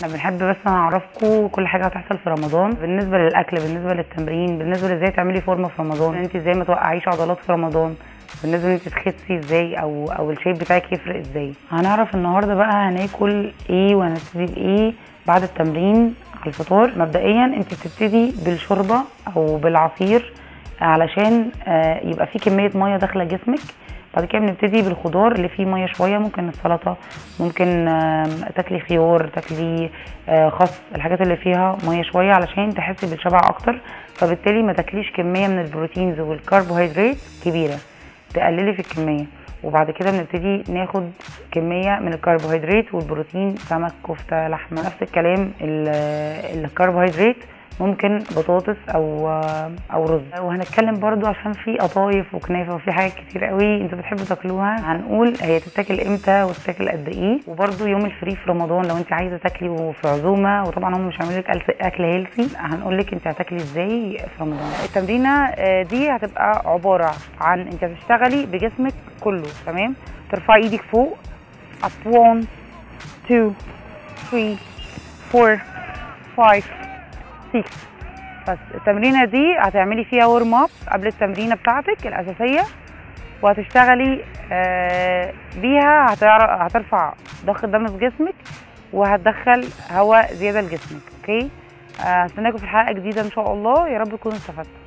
احنا بنحب بس نعرفكم كل حاجه هتحصل في رمضان بالنسبه للاكل بالنسبه للتمرين بالنسبه لازاي تعملي فورمه في رمضان انت ازاي ما توقعيش عضلات في رمضان بالنسبه ان انت تخسي ازاي او او الشيب بتاعك يفرق ازاي هنعرف النهارده بقى هناكل ايه وهنبتدي بايه بعد التمرين على الفطار مبدئيا انت بتبتدي بالشوربه او بالعصير علشان آه، يبقى في كميه ميه داخله جسمك بعد كده بنبتدي بالخضار اللي فيه ميه شويه ممكن السلطه ممكن آم، تاكلي خيار تاكلي آه، خس الحاجات اللي فيها ميه شويه علشان تحسي بالشبع اكتر فبالتالي ما تاكليش كميه من البروتينز والكربوهيدرات كبيره تقللي في الكميه وبعد كده بنبتدي ناخد كميه من الكربوهيدرات والبروتين سمك كفته لحمه نفس الكلام ال- الكربوهيدرات ممكن بطاطس او او رز وهنتكلم برضو عشان في قطايف وكنافه وفي حاجات كتير قوي انتوا بتحبوا تاكلوها هنقول هي تتاكل امتى وتتاكل قد ايه وبرضو يوم الفري في رمضان لو انت عايزه تاكلي وفي عزومه وطبعا هم مش هيعملوا لك أكل- اكل هيلثي هنقول لك انت هتاكلي ازاي في رمضان التمرينه آه، دي هتبقى عباره عن انت هتشتغلي بجسمك كله تمام ترفعي ايدك فوق up 1 2 3 4 5 6 بس التمرينه دي هتعملي فيها ورم اب قبل التمرينه بتاعتك الاساسيه وهتشتغلي آه، بيها هتعر- هترفع ضغط الدم في جسمك وهتدخل هواء زياده لجسمك اوكي آه، هستناكم في حلقه جديده ان شاء الله يا رب تكونوا استفدتوا